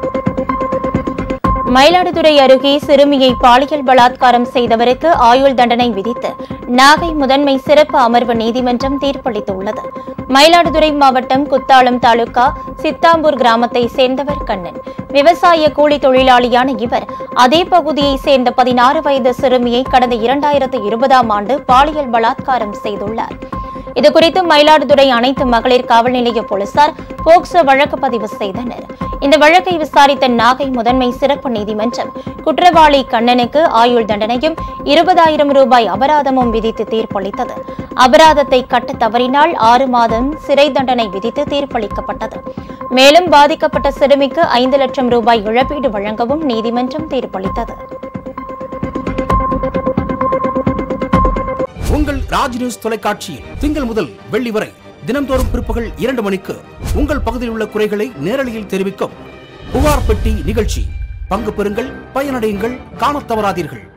மயிலாடுதுறை அருகே சிறுமியை பாலியல் பலாத்காரம் செய்தவருக்கு ஆயுள் தண்டனை விதித்து நாகை முதன்மை சிறப்பு அமர்வு நீதிமன்றம் தீர்ப்பளித்துள்ளது மயிலாடுதுறை மாவட்டம் குத்தாலம் தாலுகா சித்தாம்பூர் கிராமத்தை சேர்ந்தவர் கண்ணன் விவசாய கூலி தொழிலாளியான இவர் அதே பகுதியை சேர்ந்த பதினாறு வயது சிறுமியை கடந்த இரண்டாயிரத்து இருபதாம் ஆண்டு பாலியல் பலாத்காரம் செய்துள்ளார் இதுகுறித்து மயிலாடுதுறை அனைத்து மகளிர் காவல் நிலைய போலீசார் போக்சோ வழக்கு பதிவு செய்தனர் இந்த வழக்கை விசாரித்த நாகை முதன்மை சிறப்பு நீதிமன்றம் குற்றவாளி கண்ணனுக்கு ஆயுள் தண்டனையும் இருபதாயிரம் ரூபாய் அபராதமும் விதித்து தீர்ப்பளித்தது அபராதத்தை கட்ட தவறினால் ஆறு மாதம் சிறை தண்டனை விதித்து தீர்ப்பளிக்கப்பட்டது மேலும் பாதிக்கப்பட்ட சிறுமிக்கு ஐந்து லட்சம் ரூபாய் இழப்பீடு வழங்கவும் நீதிமன்றம் தீர்ப்பளித்தது உங்கள் ராஜ் நியூஸ் தொலைக்காட்சியில் திங்கள் முதல் வெள்ளி வரை தினம்தோறும் பிற்பகல் இரண்டு மணிக்கு உங்கள் பகுதியில் உள்ள குறைகளை நேரலையில் தெரிவிக்கும் புகார் பெட்டி நிகழ்ச்சி பங்கு பெறுங்கள் பயனடையுங்கள் காணத் தவறாதீர்கள்